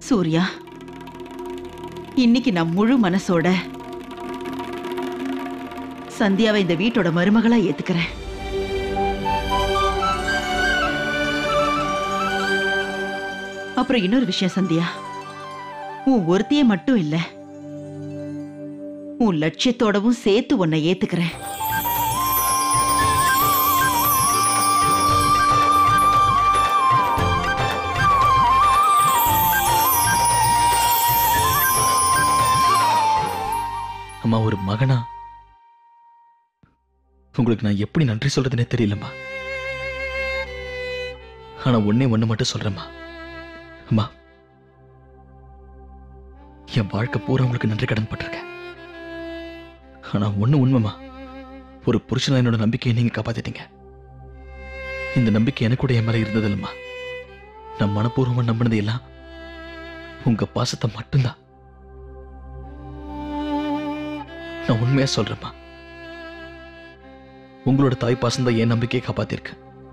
சூர்யா இன்னைக்கு நான் முழு மனசோட சந்தியாவை இந்த வீட்டோட மருமகளா ஏத்துக்கிறேன் அப்புறம் இன்னொரு விஷயம் சந்தியா உன் ஒருத்திய மட்டும் இல்ல உன் லட்சியத்தோடவும் சேர்த்து உன்னை ஏத்துக்கிறேன் அம்மா ஒரு மகனா உங்களுக்கு நான் எப்படி நன்றி சொல்றதுனே தெரியலம்மா ஆனா ஒண்ணே ஒண்ணு மட்டும் சொல்றேம்மா அம்மா என் வாழ்க்கை பூரா உங்களுக்கு நன்றி கடன் பட்டிருக்கேன் ஆனா ஒண்ணு உண்மைமா ஒரு புருஷனா என்னோட நம்பிக்கையை நீங்க காப்பாத்திட்டீங்க இந்த நம்பிக்கை எனக்கு கூட என் மேல இருந்தது இல்லம்மா நான் மனப்பூர்வமா நம்பினது எல்லாம் உங்க பாசத்தை மட்டும்தான் நான் உண்மையா சொல்றேம்மா உங்களோட தாய் பாசம் தான் என் நம்பிக்கையை காப்பாத்திருக்கு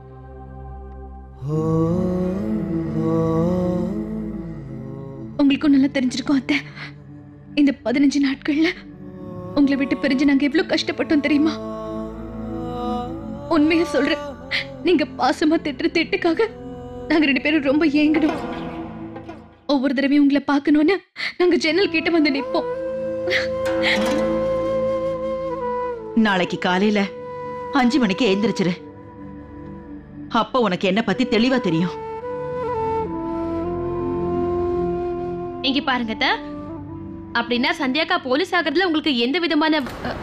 உங்களுக்கும் நல்லா தெரிஞ்சிருக்கும் அத்தை இந்த பதினஞ்சு நாட்கள்ல உங்களை விட்டு பிரிஞ்சு நாங்க எவ்வளவு கஷ்டப்பட்டோம் தெரியுமா உண்மையா சொல்றேன் நீங்க பாசமா திட்டுற திட்டுக்காக நாங்க ரெண்டு பேரும் ரொம்ப ஏங்கிடும் ஒவ்வொரு தடவையும் உங்களை பார்க்கணும்னு நாங்க ஜன்னல் கிட்ட வந்து நிப்போம் நாளைக்கு காலையில அஞ்சு மணிக்கு எழுந்திரிச்சிரு அப்ப உனக்கு என்ன பத்தி தெளிவா தெரியும் இங்க பாருங்க அத்தை. அப்படின்னா சந்தியாக்கா போலீஸ் ஆகிறதுல உங்களுக்கு எந்த விதமான அஹ்,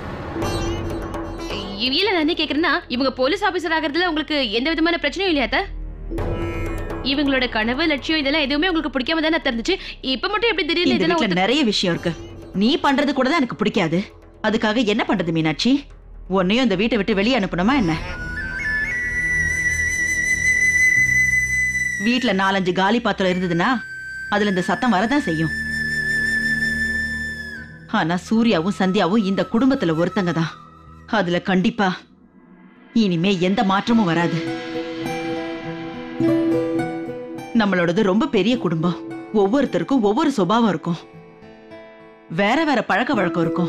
இல்ல நான் என்ன கேக்குறேன்னா இவங்க போலீஸ் ஆபீசர் ஆகிறதுல உங்களுக்கு எந்த விதமான பிரச்சனையும் இல்லையா அத்தை? இவங்களோட கனவு லட்சியம் இதெல்லாம் எதுவுமே உங்களுக்கு பிடிக்காம தானே தெரிஞ்சுச்சு இப்ப மட்டும் எப்படி திடீர்னு இந்த இதெல்லாம் வீட்ல ஒத்து- நிறைய விஷயம் இருக்கு நீ பண்றது கூட தான் எனக்கு பிடிக்காது அதுக்காக என்ன பண்றது மீனாட்சி உன்னையும் இந்த வீட்டை விட்டு வெளியே அனுப்பணுமா என்ன வீட்ல நாலஞ்சு காலி பாத்திரம் இருந்ததுன்னா அதுல இந்த சத்தம் வரதான் செய்யும் ஆனா சூர்யாவும் சந்தியாவும் இந்த குடும்பத்துல ஒருத்தங்க தான் அதுல கண்டிப்பா இனிமே எந்த மாற்றமும் வராது நம்மளோடது ரொம்ப பெரிய குடும்பம் ஒவ்வொருத்தருக்கும் ஒவ்வொரு சுபாவம் இருக்கும் வேற வேற பழக்க வழக்கம் இருக்கும்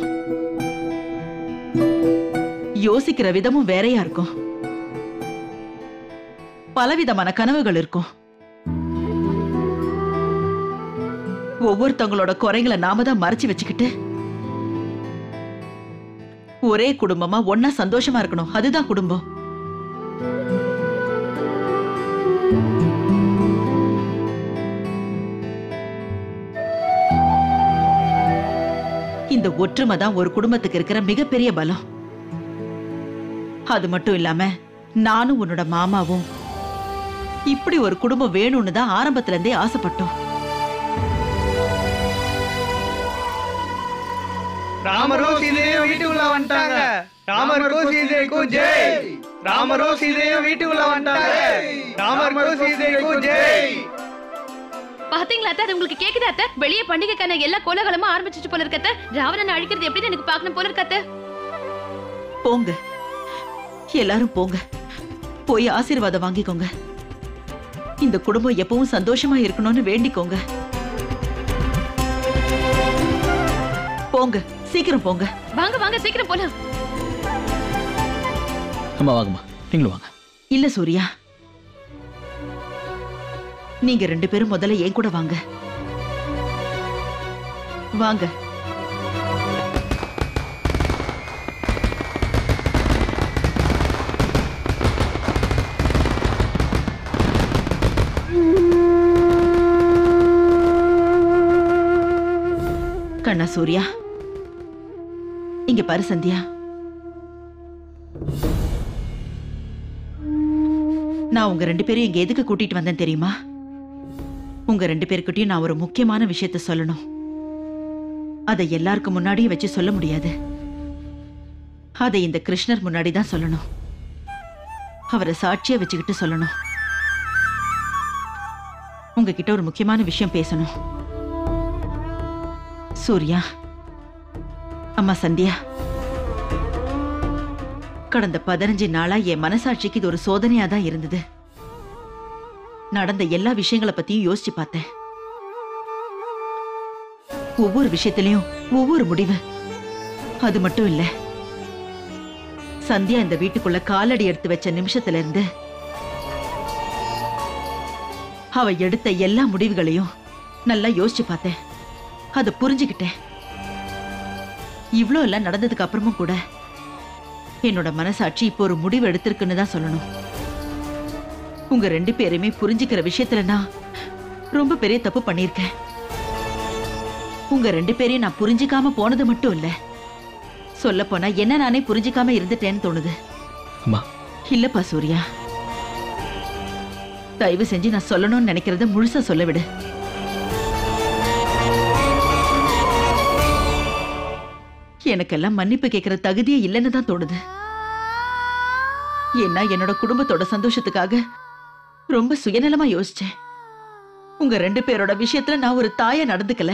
யோசிக்கிற விதமும் வேறையா இருக்கும் பலவிதமான கனவுகள் இருக்கும் ஒவ்வொருத்தவங்களோட குறைகளை நாம தான் மறைச்சு வச்சுக்கிட்டு ஒரே குடும்பமா ஒன்னா சந்தோஷமா இருக்கணும் அதுதான் குடும்பம் இந்த ஒற்றுமை தான் ஒரு குடும்பத்துக்கு இருக்கிற மிகப்பெரிய பலம் அது மட்டும் இல்லாம நானும் உன்னோட மாமாவும் இப்படி ஒரு குடும்பம் வேணும்னு தான் ஆரம்பத்துல இருந்தே ஆசைப்பட்டோம் ராமரும் சீதையும் வீட்டுக்குள்ள வந்துட்டாங்க ராமருக்கும் சீதைக்கும் ஜெய் ராமரும் சீதையும் வீட்டுக்குள்ள வந்துட்டாங்க ராமருக்கும் சீதைக்கும் ஜெய் பாத்தீங்களா அத்தை அது உங்களுக்கு கேக்குதா அத்தை வெளியே பண்டிகைக்கான எல்லா கோலாகலமும் ஆரம்பிச்சிச்சு போல இருக்க அத்தை ராவணனை அழிக்கிறது எப்படின்னு எனக்கு பார்க்கணும் போல இருக்க அத்தை போங்க எல்லாரும் போங்க போய் ஆசீர்வாதம் வாங்கிக்கோங்க இந்த குடும்பம் எப்பவும் சந்தோஷமா இருக்கணும்னு வேண்டிக்கோங்க போங்க சீக்கிரம் போங்க வாங்க வாங்க சீக்கிரம் போலாம் அம்மா வாங்கம்மா நீங்களும் வாங்க இல்ல சூர்யா நீங்க ரெண்டு பேரும் முதல்ல என் கூட வாங்க வாங்க கண்ணா சூர்யா இங்க பாரு சந்தியா நான் உங்க ரெண்டு பேரும் இங்க எதுக்கு கூட்டிட்டு வந்தேன் தெரியுமா உங்க ரெண்டு பேருக்கிட்டையும் நான் ஒரு முக்கியமான விஷயத்த சொல்லணும் அதை எல்லாருக்கும் முன்னாடியும் வச்சு சொல்ல முடியாது அதை இந்த கிருஷ்ணர் முன்னாடி தான் சொல்லணும் அவரை சாட்சியா வச்சுக்கிட்டு சொல்லணும் உங்ககிட்ட ஒரு முக்கியமான விஷயம் பேசணும் சூர்யா அம்மா சந்தியா கடந்த பதினஞ்சு நாளா என் மனசாட்சிக்கு இது ஒரு சோதனையா தான் இருந்தது நடந்த எல்லா விஷயங்களை பத்தியும் யோசிச்சு பார்த்தேன் ஒவ்வொரு விஷயத்திலையும் ஒவ்வொரு முடிவு அது மட்டும் இல்ல சந்தியா இந்த வீட்டுக்குள்ள காலடி எடுத்து வச்ச நிமிஷத்துல இருந்து அவ எடுத்த எல்லா முடிவுகளையும் நல்லா யோசிச்சு பார்த்தேன் அதை புரிஞ்சுக்கிட்டேன் இவ்ளோ எல்லாம் நடந்ததுக்கு அப்புறமும் கூட என்னோட மனசாட்சி இப்போ ஒரு முடிவு எடுத்திருக்குன்னு தான் சொல்லணும் உங்க ரெண்டு பேரையுமே புரிஞ்சுக்கிற விஷயத்துல நான் ரொம்ப பெரிய தப்பு பண்ணியிருக்கேன் உங்க ரெண்டு பேரையும் நான் புரிஞ்சுக்காம போனது மட்டும் இல்ல சொல்ல போனா என்ன நானே புரிஞ்சுக்காம இருந்துட்டேன்னு தோணுது அம்மா இல்லப்பா சூர்யா தயவு செஞ்சு நான் சொல்லணும்னு நினைக்கிறத முழுசா சொல்ல விடு எனக்கெல்லாம் மன்னிப்பு கேட்கிற தகுதியே இல்லைன்னு தான் தோணுது ஏன்னா என்னோட குடும்பத்தோட சந்தோஷத்துக்காக ரொம்ப சுயநலமா யோசிச்சேன் உங்க ரெண்டு பேரோட விஷயத்துல நான் ஒரு தாயா நடந்துக்கல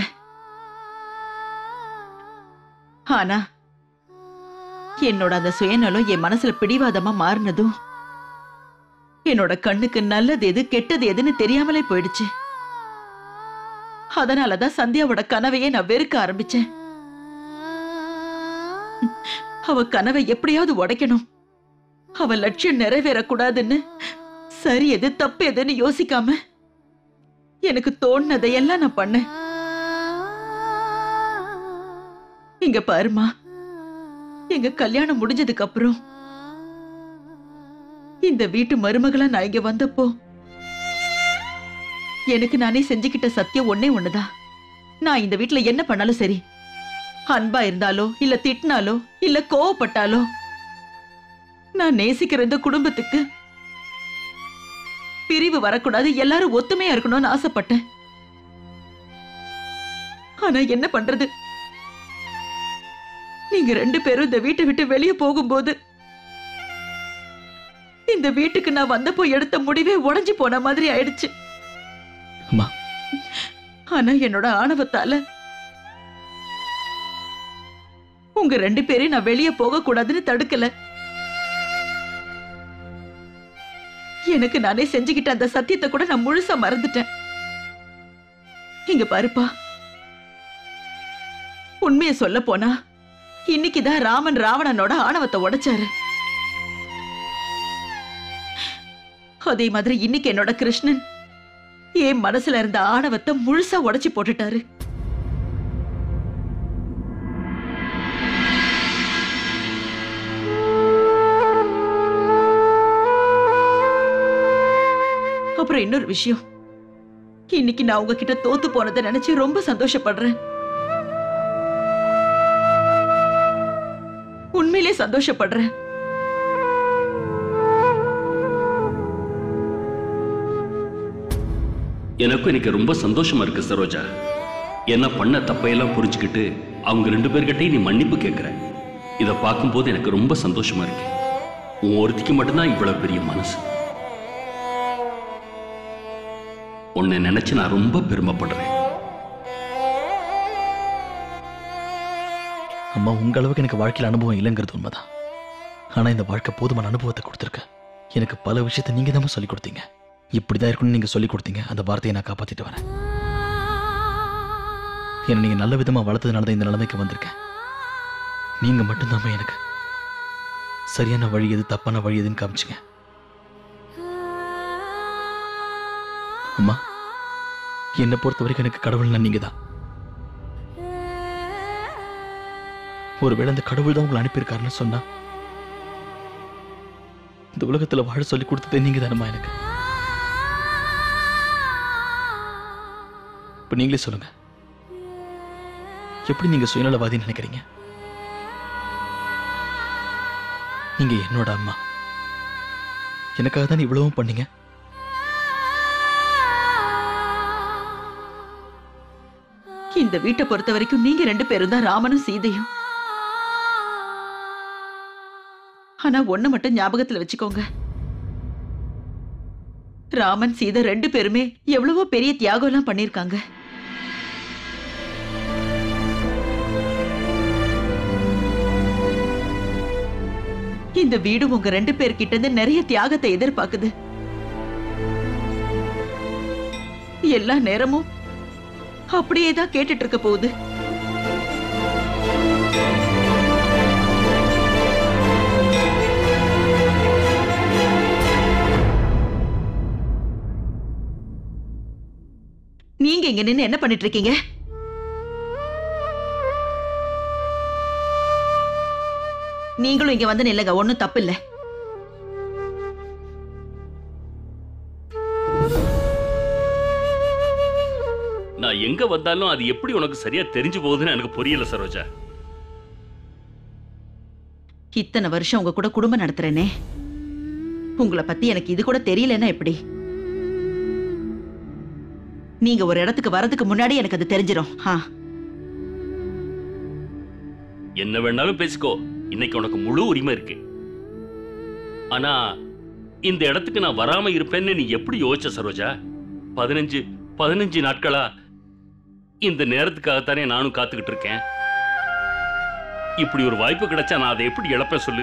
ஆனா என்னோட அந்த சுயநலம் என் மனசுல பிடிவாதமா மாறினதும் என்னோட கண்ணுக்கு நல்லது எது கெட்டது எதுன்னு தெரியாமலே போயிடுச்சு அதனாலதான் சந்தியாவோட கனவையே நான் வெறுக்க ஆரம்பிச்சேன் அவ கனவை எப்படியாவது உடைக்கணும் அவ லட்சியம் நிறைவேறக்கூடாதுன்னு சரி எது தப்பு எதுன்னு யோசிக்காம எனக்கு தோணுனதையெல்லாம் நான் பண்ணேன் இங்க பாருமா எங்க கல்யாணம் முடிஞ்சதுக்கு அப்புறம் இந்த வீட்டு மருமகளா நான் இங்க வந்தப்போ எனக்கு நானே செஞ்சுக்கிட்ட சத்தியம் ஒண்ணே ஒண்ணுதான் நான் இந்த வீட்ல என்ன பண்ணாலும் சரி அன்பா இருந்தாலோ இல்ல திட்டினாலோ இல்ல கோவப்பட்டாலோ நான் நேசிக்கிற இந்த குடும்பத்துக்கு பிரிவு வரக்கூடாது எல்லாரும் ஒத்துமையா இருக்கணும்னு ஆசைப்பட்டேன் ஆனா என்ன பண்றது நீங்க ரெண்டு பேரும் இந்த வீட்டை விட்டு வெளியே போகும்போது இந்த வீட்டுக்கு நான் வந்தப்போ எடுத்த முடிவே உடைஞ்சு போன மாதிரி ஆயிடுச்சு அம்மா ஆனா என்னோட ஆணவத்தால உங்க ரெண்டு பேரையும் நான் வெளியே போக கூடாதுன்னு தடுக்கல எனக்கு நானே செஞ்சுக்கிட்ட அந்த சத்தியத்தை கூட நான் முழுசா மறந்துட்டேன் இங்க பாருப்பா உண்மையை சொல்ல போனா இன்னைக்குதான் ராமன் ராவணனோட ஆணவத்தை உடைச்சாரு அதே மாதிரி இன்னைக்கு என்னோட கிருஷ்ணன் என் மனசுல இருந்த ஆணவத்தை முழுசா உடைச்சு போட்டுட்டாரு அப்புறம் இன்னொரு விஷயம் இன்னைக்கு நான் உங்ககிட்ட தோத்து போனதை நினைச்சு ரொம்ப சந்தோஷப்படுறேன் உண்மையிலே சந்தோஷப்படுறேன் எனக்கும் இன்னைக்கு ரொம்ப சந்தோஷமா இருக்கு சரோஜா என்ன பண்ண தப்பையெல்லாம் புரிஞ்சுக்கிட்டு அவங்க ரெண்டு பேர்கிட்டயும் நீ மன்னிப்பு கேட்குற இதை பார்க்கும்போது எனக்கு ரொம்ப சந்தோஷமா இருக்கு உன் ஒருத்திக்கு மட்டும்தான் இவ்வளவு பெரிய மனசு உன்னை நினைச்சு நான் ரொம்ப பெருமைப்படுறேன் அம்மா உங்க அளவுக்கு எனக்கு வாழ்க்கையில் அனுபவம் இல்லைங்கிறது உண்மைதான் ஆனா இந்த வாழ்க்கை போதுமான அனுபவத்தை கொடுத்துருக்கு எனக்கு பல விஷயத்தை நீங்க தான் சொல்லி கொடுத்தீங்க இப்படிதான் இருக்கணும்னு நீங்க சொல்லி கொடுத்தீங்க அந்த வார்த்தையை நான் காப்பாத்திட்டு வரேன் என்னை நீங்க நல்ல விதமா வளர்த்ததுனால தான் இந்த நிலைமைக்கு வந்திருக்கேன் நீங்க மட்டும்தான் எனக்கு சரியான வழி எது தப்பான வழி எதுன்னு காமிச்சிங்க அம்மா என்னை பொறுத்த வரைக்கும் எனக்கு கடவுள்னா நீங்க தான் ஒருவேளை அந்த கடவுள் தான் உங்களை அனுப்பியிருக்காருன்னு சொன்னா இந்த உலகத்துல வாழ சொல்லி கொடுத்ததே நீங்க தானம்மா எனக்கு இப்ப நீங்களே சொல்லுங்க எப்படி நீங்க சுயநலவாதின்னு நினைக்கிறீங்க நீங்க என்னோட அம்மா எனக்காக தான் இவ்வளவும் பண்ணீங்க இந்த வீட்டை பொறுத்த வரைக்கும் நீங்க ரெண்டு பேரும் தான் ராமனும் சீதையும் ஆனா ஒண்ணு மட்டும் ஞாபகத்துல வச்சுக்கோங்க ராமன் சீதை ரெண்டு பேருமே எவ்வளவோ பெரிய தியாகம் எல்லாம் பண்ணிருக்காங்க இந்த வீடு உங்க ரெண்டு பேர்கிட்ட இருந்து நிறைய தியாகத்தை எதிர்பார்க்குது எல்லா நேரமும் அப்படியே தான் கேட்டுட்டு இருக்க போகுது நீங்க இங்க நின்னு என்ன பண்ணிட்டு இருக்கீங்க நீங்களும் இங்க வந்து நில்லுங்க ஒண்ணும் தப்பு இல்ல நான் எங்க வந்தாலும் அது எப்படி உனக்கு சரியா தெரிஞ்சு போகுதுன்னு எனக்கு புரியல சரோஜா இத்தனை வருஷம் உங்க கூட குடும்பம் நடத்துறேனே உங்களை பத்தி எனக்கு இது கூட தெரியலன்னா எப்படி நீங்க ஒரு இடத்துக்கு வரதுக்கு முன்னாடி எனக்கு அது தெரிஞ்சிரும் ஆ என்ன வேணாலும் பேசிக்கோ இன்னைக்கு உனக்கு முழு உரிமை இருக்கு ஆனா இந்த இடத்துக்கு நான் வராம இருப்பேன்னு நீ எப்படி யோசிச்ச சரோஜா பதினஞ்சு பதினஞ்சு நாட்களா இந்த நேரத்துக்காகத்தானே நானும் காத்துக்கிட்டு இருக்கேன் இப்படி ஒரு வாய்ப்பு கிடைச்சா நான் அதை எப்படி இழப்பேன் சொல்லு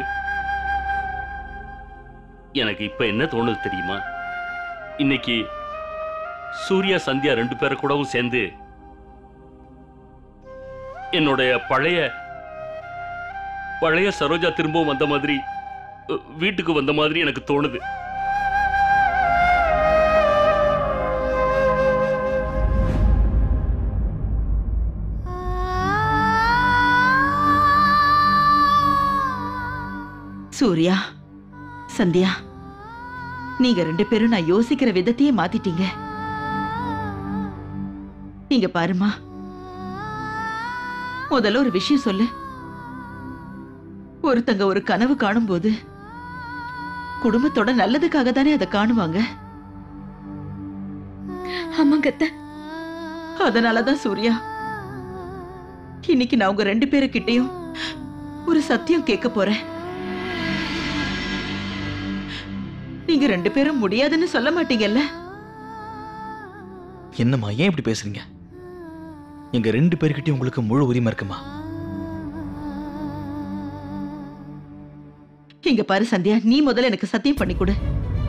எனக்கு இப்ப என்ன தோணுது தெரியுமா இன்னைக்கு சூர்யா சந்தியா ரெண்டு பேரை கூடவும் சேர்ந்து என்னுடைய பழைய பழைய சரோஜா திரும்பவும் வந்த மாதிரி அ, வீட்டுக்கு வந்த மாதிரி எனக்கு தோணுது சூர்யா சந்தியா நீங்க ரெண்டு பேரும் நான் யோசிக்கிற விதத்தையே மாத்திட்டீங்க நீங்க பாருமா முதல்ல ஒரு விஷயம் சொல்லு ஒருத்தங்க ஒரு கனவு காணும்போது குடும்பத்தோட நல்லதுக்காக தானே அதை காணுவாங்க ஆமாங்க அத்தை அதனாலதான் சூர்யா இன்னைக்கு நான் உங்க ரெண்டு பேருக்கிட்டையும் ஒரு சத்தியம் கேட்க போறேன் நீங்க ரெண்டு பேரும் முடியாதுன்னு சொல்ல மாட்டீங்கல்ல என்னம்மா ஏன் இப்படி பேசுறீங்க எங்க ரெண்டு பேர்கிட்டயும் உங்களுக்கு முழு உரிமை இருக்குமா இங்க பாரு சந்தியா நீ முதல்ல எனக்கு சத்தியம் பண்ணி கொடு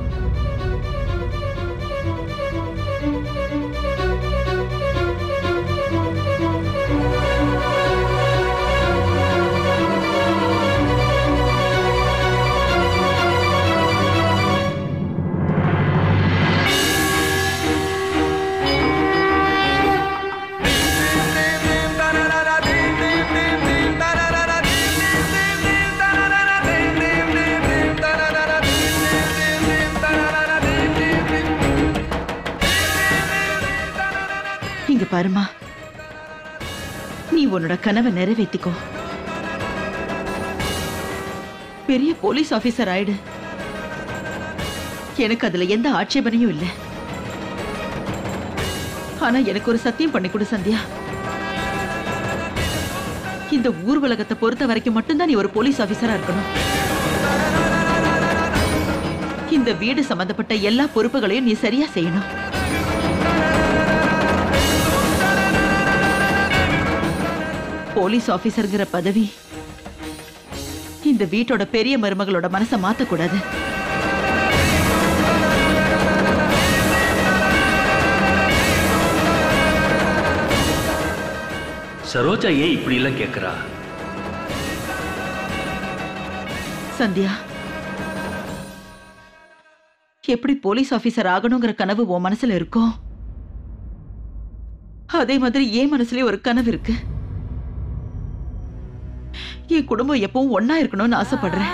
இங்க பாருமா நீ உன்னோட கனவை நிறைவேத்திக்கோ பெரிய போலீஸ் ஆபீசர் ஆயிடு எனக்கு அதுல எந்த ஆட்சேபனையும் இல்லை ஆனா எனக்கு ஒரு சத்தியம் பண்ணி கொடு சந்தியா இந்த ஊர் உலகத்தை பொறுத்த வரைக்கும் மட்டும்தான் நீ ஒரு போலீஸ் ஆபீசரா இருக்கணும் இந்த வீடு சம்பந்தப்பட்ட எல்லா பொறுப்புகளையும் நீ சரியா செய்யணும் போலீஸ் ஆபீசர்ங்கிற பதவி இந்த வீட்டோட பெரிய மருமகளோட மனசை மாத்தக்கூடாது சரோஜா ஏன் இப்படி எல்லாம் கேக்குறா சந்தியா எப்படி போலீஸ் ஆபீசர் ஆகணுங்கிற கனவு உன் மனசுல இருக்கோ அதே மாதிரி என் மனசுலயும் ஒரு கனவு இருக்கு என் குடும்பம் எப்பவும் ஒன்னா இருக்கணும்னு ஆசைப்படுறேன்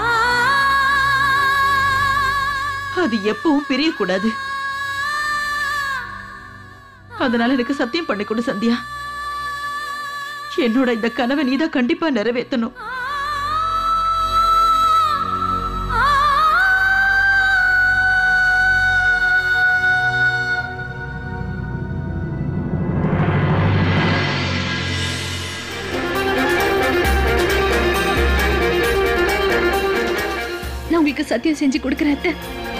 அது எப்பவும் பிரியக்கூடாது அதனால எனக்கு சத்தியம் பண்ணி கொடு சந்தியா என்னோட இந்த கனவை நீதான் கண்டிப்பா நிறைவேற்றணும் நான் உங்களுக்கு சத்தியம் செஞ்சு கொடுக்குறேன் அத்தை.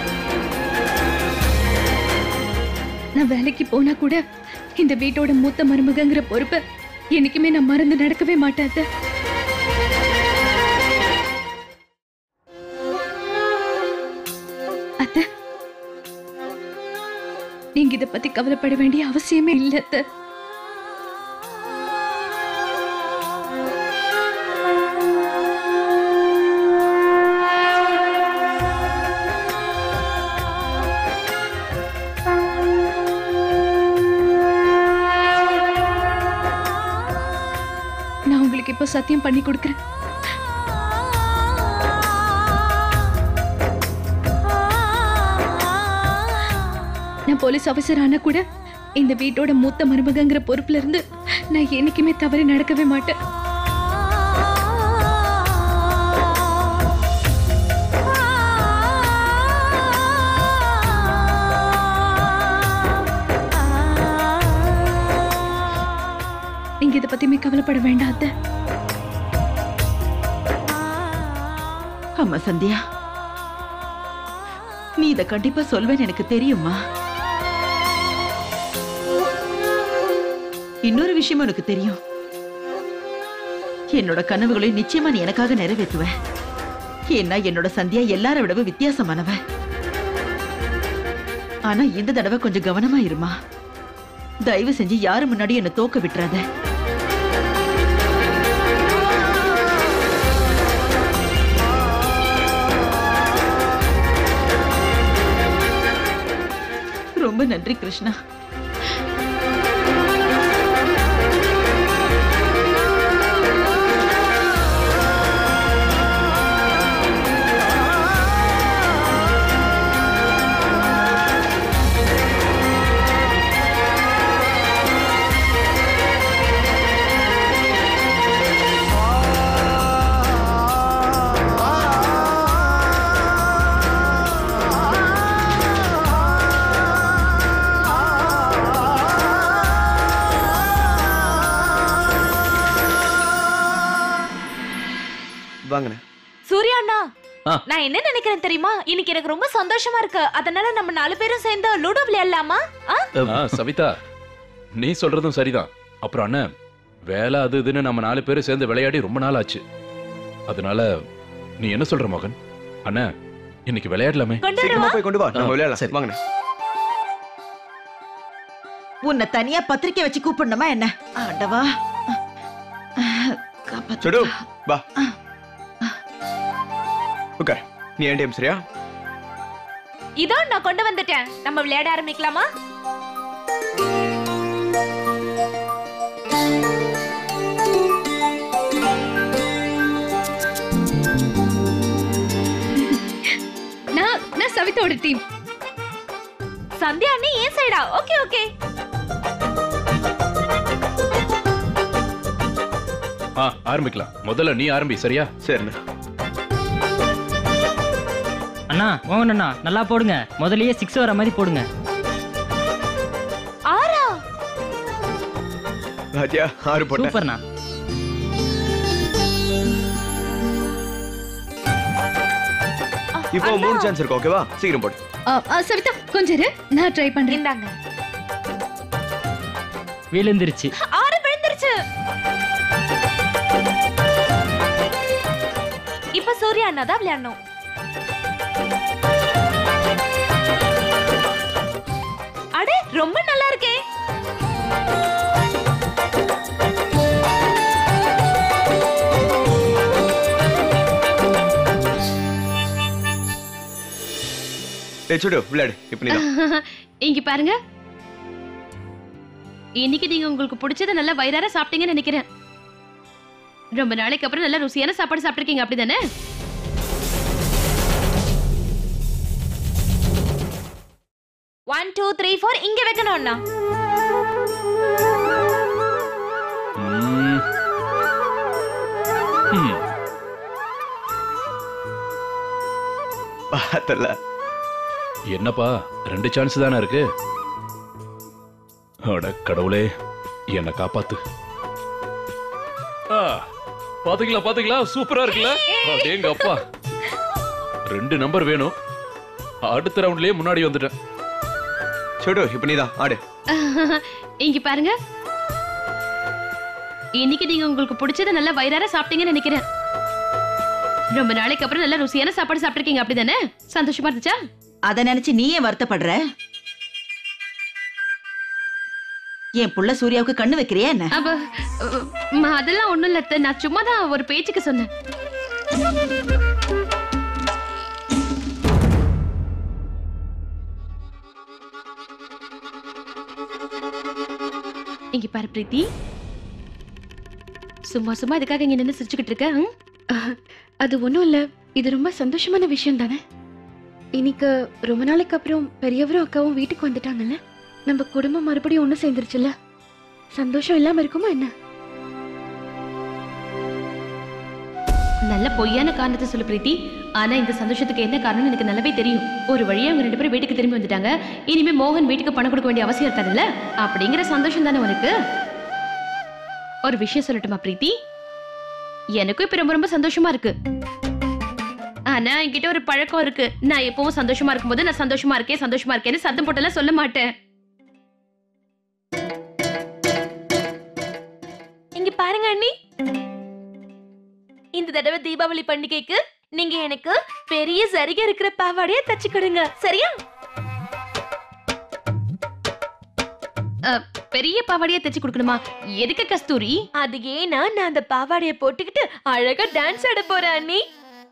நான் வேலைக்கு போனா கூட இந்த வீட்டோட மூத்த மருமகங்கிற பொறுப்பை என்னைக்குமே நான் மறந்து நடக்கவே மாட்டேன் அத்தை. அத்தை நீங்க இத பத்தி கவலைப்பட வேண்டிய அவசியமே இல்ல அத்தை சத்தியம் பண்ணி கொடுக்குறேன் நான் போலீஸ் ஆபீசர் ஆனா கூட இந்த வீட்டோட மூத்த மருமகங்கிற பொறுப்புல இருந்து நான் என்னைக்குமே தவறு நடக்கவே மாட்டேன் நீங்க இதை பத்தியுமே கவலைப்பட வேண்டாம் அத்தை ஆமா சந்தியா நீ இத கண்டிப்பா சொல்வேன்னு எனக்கு தெரியுமா இன்னொரு விஷயம் எனக்கு தெரியும் என்னோட கனவுகளை நிச்சயமா நீ எனக்காக நிறைவேற்றுவ ஏன்னா என்னோட சந்தியா எல்லார விடவும் வித்தியாசமானவ ஆனா இந்த தடவை கொஞ்சம் கவனமா இருமா தயவு செஞ்சு யாரு முன்னாடி என்ன தோக்க விட்டுறாத ரொம்ப நன்றி கிருஷ்ணா வாங்கண்ணே சூர்யா அண்ணா ஆ. நான் என்ன நினைக்கிறேன் தெரியுமா இன்னைக்கு எனக்கு ரொம்ப சந்தோஷமா இருக்கு அதனால நம்ம நாலு பேரும் சேர்ந்து லூடோ விளையாடலாமா ஆ? ஆ சவிதா நீ சொல்றதும் சரிதான் அப்புறம் அண்ணன் வேலை அது இதுன்னு நம்ம நாலு பேரும் சேர்ந்து விளையாடி ரொம்ப நாள் ஆச்சு அதனால நீ என்ன சொல்ற மகன் அண்ணன் இன்னைக்கு விளையாடலாமே கொண்டு சீக்கிரமா வரவா போய் கொண்டு வா நம்ம ஆ, விளையாடலாம் சரி. வாங்கண்ணே உன்னை தனியா பத்திரிக்கை வச்சு கூப்பிடணுமா என்ன ஆண்டவா காப்பாத்து. சுடு வா உட்கார் நீ ஏன் டைம் சரியா இதோ நான் கொண்டு வந்துட்டேன் நம்ம விளையாட ஆரம்பிக்கலாமா நான் நான் சவிதாவோட டீம் சந்தியா அண்ணி ஏன் சைடா ஓகே ஓகே ஆ ஆரம்பிக்கலாம் முதல்ல நீ ஆரம்பி சரியா சரிண்ணே அண்ணா மோகன் அண்ணா நல்லா போடுங்க முதல்லயே சிக்ஸ் வர மாதிரி போடுங்க ஆறா ராஜா ஆறு போட்டேன் சூப்பர்ண்ணா இப்போ மூணு சான்ஸ் இருக்கு ஓகேவா சீக்கிரம் போடு ஆ, ஆ, சவிதா கொஞ்சம் இரு நான் ட்ரை பண்றேன் இந்தாங்க விழுந்துருச்சு ஆறு விழுந்துருச்சு இப்ப சூர்யா அண்ணா தான் விளையாடணும் அடே ரொம்ப நல்லா இருக்கே ஏய் சுடு விளையாடு இப்போ நீ இங்க பாருங்க இன்னைக்கு நீங்க உங்களுக்கு பிடிச்சத நல்லா வயிறார சாப்பிட்டீங்கன்னு நினைக்கிறேன் ரொம்ப நாளைக்கு அப்புறம் நல்ல ருசியான சாப்பாடு சாப்பிட்டிருக்கீங்க அப்படிதானே ஒன் டூ த்ரீ ஃபோர் இங்க வைக்கணும் அண்ணா ம். ம். பார்த்தல என்னப்பா ரெண்டு சான்ஸ் தானே இருக்கு அட கடவுளே என்னை காப்பாத்து ஆ, பாத்தீங்களா பாத்தீங்களா சூப்பரா இருக்குல்ல அடேங்க அப்பா ரெண்டு நம்பர் வேணும் அடுத்த ரவுண்ட்லயே முன்னாடி வந்துட்டேன் சுடு இப்போ நீ தான் ஆடு இங்க பாருங்க இன்னைக்கு நீங்க உங்களுக்கு பிடிச்சத நல்லா வயிறார சாப்பிட்டீங்கன்னு நினைக்கிறேன் ரொம்ப நாளைக்கு அப்புறம் நல்ல ருசியான சாப்பாடு சாப்பிட்டிருக்கீங்க அப்படிதானே சந்தோஷமா இருந்துச்சா அத நினைச்சு நீ ஏன் வருத்தப்படுற என் புள்ள சூர்யாவுக்கு கண்ணு வைக்கிறியா என்ன அப்ப அஹ், ம, அதெல்லாம் ஒண்ணும் இல்ல அத்தை. நான் சும்மா தான் ஒரு பேச்சுக்கு சொன்னேன் இங்க பாரு பிரீத்தி சும்மா சும்மா இதுக்காக இங்க நின்று சிரிச்சுக்கிட்டு இருக்க ம்? அது ஒன்றும் இல்லை இது ரொம்ப சந்தோஷமான விஷயம் தானே இன்னைக்கு ரொம்ப நாளைக்கு அப்புறம் பெரியவரும் அக்காவும் வீட்டுக்கு வந்துட்டாங்கல்ல நம்ம குடும்பம் மறுபடியும் ஒன்று சேர்ந்துருச்சுல்ல சந்தோஷம் இல்லாம இருக்குமா என்ன நல்ல பொய்யான காரணத்தை சொல்லு பிரீத்தி ஆனா இந்த சந்தோஷத்துக்கு என்ன காரணம்னு எனக்கு நல்லாவே தெரியும் ஒரு வழியா அவங்க ரெண்டு பேரும் வீட்டுக்கு திரும்பி வந்துட்டாங்க இனிமே மோகன் வீட்டுக்கு பணம் கொடுக்க வேண்டிய அவசியம் இருக்காதுல்ல அப்படிங்கிற சந்தோஷம் தானே உனக்கு ஒரு விஷயம் சொல்லட்டுமா பிரீத்தி எனக்கும் இப்ப ரொம்ப ரொம்ப சந்தோஷமா இருக்கு ஆனா என்கிட்ட ஒரு பழக்கம் இருக்கு நான் எப்பவும் சந்தோஷமா இருக்கும்போது நான் சந்தோஷமா இருக்கேன் சந்தோஷமா இருக்கேன்னு சத்தம் போட்டெல்லாம் சொல்ல மாட்டேன் இங்க பாருங்க அண்ணி இந்த தடவை தீபாவளி பண்டிகைக்கு நீங்க எனக்கு பெரிய சரிகை இருக்கிற பாவாடையை தச்சு கொடுங்க சரியா பெரிய பாவாடியா தைச்சு கொடுக்கணுமா எதுக்கு கஸ்தூரி அது ஏன்னா நான் அந்த பாவாடைய போட்டுக்கிட்டு அழகா டான்ஸ் ஆட போறேன் அண்ணி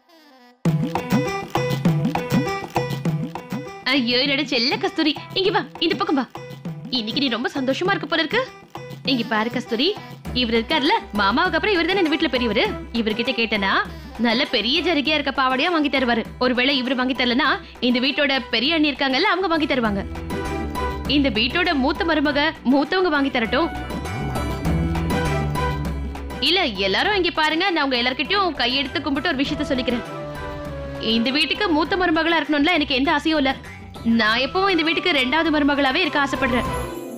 ஐயோ என்னோட செல்ல கஸ்தூரி இங்க வா இந்த பக்கம் வா இன்னைக்கு நீ ரொம்ப சந்தோஷமா இருக்க போல இருக்கு இங்க பாரு கஸ்தூரி இவர் இருக்கார்ல மாமாவுக்கு அப்புறம் இவர் தானே இந்த வீட்டுல பெரியவரு இவர்கிட்ட கேட்டனா நல்ல பெரிய ஜரிகையா இருக்க பாவாடையா வாங்கி தருவாரு ஒருவேளை இவர் வாங்கி தரலனா இந்த வீட்டோட பெரிய அண்ணி இருக்காங்கல்ல அவங்க வாங்கி தருவாங்க இந்த வீட்டோட மூத்த மருமக மூத்தவங்க வாங்கி தரட்டும் இல்ல எல்லாரும் இங்க பாருங்க நான் உங்க எல்லார்கிட்டயும் கையெடுத்து கும்பிட்டு ஒரு விஷயத்த சொல்லிக்கிறேன் இந்த வீட்டுக்கு மூத்த மருமகளா இருக்கணும்ல எனக்கு எந்த ஆசையும் இல்ல நான் எப்பவும் இந்த வீட்டுக்கு ரெண்டாவது மருமகளாவே இருக்க ஆசைப்படுறேன்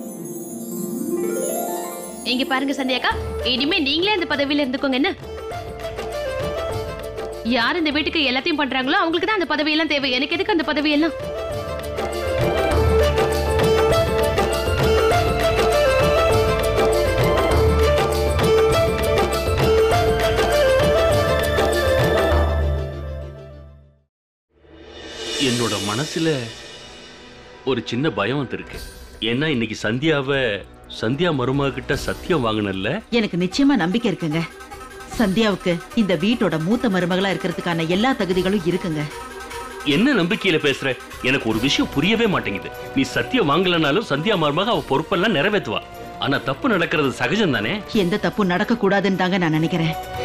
இங்க பாருங்க சந்தியாக்கா இனிமே நீங்களே இந்த பதவியில இருந்துக்கோங்க என்ன யார் இந்த வீட்டுக்கு எல்லாத்தையும் பண்றாங்களோ அவங்களுக்கு தான் அந்த பதவி எல்லாம் தேவை எனக்கு எதுக்கு அந்த பதவி எல்லாம் என்னோட மனசுல ஒரு சின்ன பயம் வந்திருக்கு ஏன்னா இன்னைக்கு சந்தியாவை சந்தியா மருமக கிட்ட சத்தியம் வாங்கினல்ல எனக்கு நிச்சயமா நம்பிக்கை இருக்குங்க சந்தியாவுக்கு இந்த வீட்டோட மூத்த மருமகளா இருக்கிறதுக்கான எல்லா தகுதிகளும் இருக்குங்க என்ன நம்பிக்கையில பேசுற எனக்கு ஒரு விஷயம் புரியவே மாட்டேங்குது நீ சத்தியம் வாங்கலனாலும் சந்தியா மருமக அவ பொறுப்பெல்லாம் நிறைவேத்துவா ஆனா தப்பு நடக்கிறது சகஜம் தானே எந்த தப்பும் நடக்க கூடாதுன்னு தாங்க நான் நினைக்கிறேன்